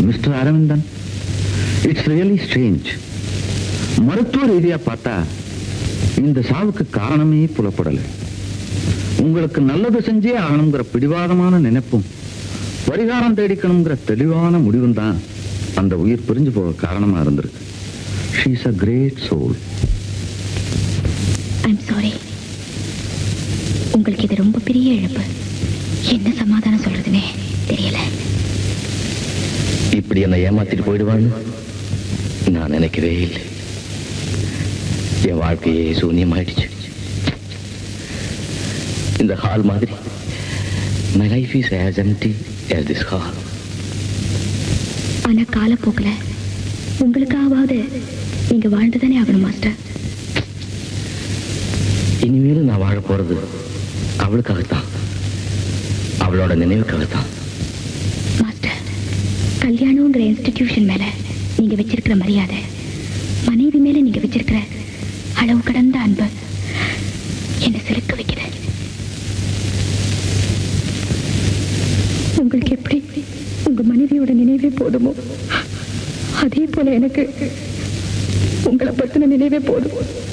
mister Aravindan it's really strange மருத்துவ ரீதியா பார்த்தா இந்த சாவுக்கு காரணமே புலப்படலை உங்களுக்கு நல்லது செஞ்சே ஆகணுங்கிற பிடிவாதமான நினைப்பும் பரிகாரம் தேடிக்கணுங்கிற தெளிவான முடிவும் தான் அந்த உயிர் பிரிஞ்சு போக காரணமா இருந்திருக்கு she's a great soul I'm sorry உங்களுக்கு இது ரொம்ப பெரிய இழப்பு என்ன சமாதானம் சொல்றதுனே தெரியல இப்படி என்னை ஏமாத்திட்டு போயிடுவான்னு நான் நினைக்கவே இல்லை என் வாழ்க்கையே சூன்யமாயிடுச்சு இந்த ஹால் மாதிரி my life is as empty as this hall ஆனா காலப்போக்கில் உங்களுக்காவது நீங்க வாழ்ந்துதானே ஆகணும் மாஸ்டர் இனிமேல் நான் வாழ போறது அவளுக்காகத்தான் அவளோட நினைவுக்காகத்தான் மாஸ்டர் கல்யாணங்கிற இன்ஸ்டிடியூஷன் மேல நீங்க வச்சிருக்கிற மரியாதை மனைவி மேல நீங்க வச்சிருக்கிற அளவு கடந்த அன்பு என்னை சிலுக்க வைக்குது உங்களுக்கு எப்படி உங்க மனைவியோட நினைவே போதுமோ அதே போல எனக்கு உங்களை பத்தின நினைவே போதும்